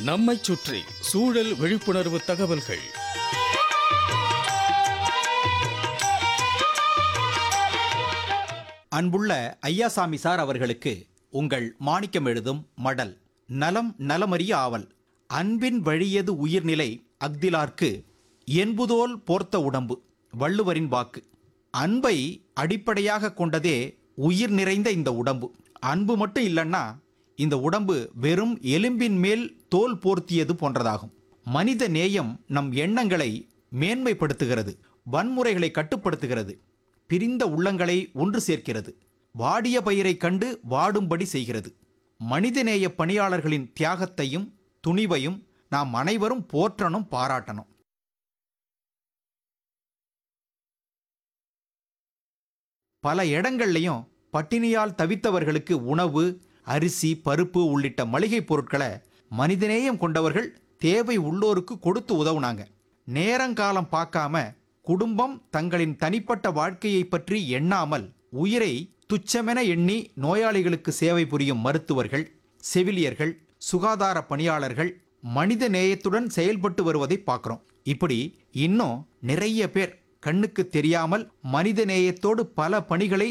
நம்மைச் சுற்றி சூழல் விழிப்புணர்வு தகவல்கள் அன்புள்ள ஐயாசாமி சார் அவர்களுக்கு உங்கள் மாணிக்கம் எழுதும் மடல் நலம் நலமறிய ஆவல் அன்பின் வழியது உயிர்நிலை அக்திலார்க்கு என்புதோல் போர்த்த உடம்பு வள்ளுவரின் வாக்கு அன்பை அடிப்படையாக கொண்டதே உயிர் நிறைந்த இந்த உடம்பு அன்பு மட்டும் இல்லைன்னா இந்த உடம்பு வெறும் எலும்பின் மேல் தோல் போர்த்தியது போன்றதாகும் மனித நேயம் நம் எண்ணங்களை மேன்மைப்படுத்துகிறது வன்முறைகளை கட்டுப்படுத்துகிறது பிரிந்த உள்ளங்களை ஒன்று சேர்க்கிறது வாடிய பயிரை கண்டு வாடும்படி செய்கிறது மனிதநேய பணியாளர்களின் தியாகத்தையும் துணிவையும் நாம் அனைவரும் போற்றணும் பாராட்டணும் பல இடங்கள்லையும் பட்டினியால் தவித்தவர்களுக்கு உணவு அரிசி பருப்பு உள்ளிட்ட மளிகைப் பொருட்களை மனிதநேயம் கொண்டவர்கள் தேவை உள்ளோருக்கு கொடுத்து உதவுனாங்க நேரங்காலம் பார்க்காம குடும்பம் தங்களின் தனிப்பட்ட வாழ்க்கையை பற்றி எண்ணாமல் உயிரை துச்சமென எண்ணி நோயாளிகளுக்கு சேவை புரியும் மருத்துவர்கள் செவிலியர்கள் சுகாதார பணியாளர்கள் மனித நேயத்துடன் செயல்பட்டு வருவதை பார்க்குறோம் இப்படி இன்னும் நிறைய பேர் கண்ணுக்கு தெரியாமல் மனித நேயத்தோடு பல பணிகளை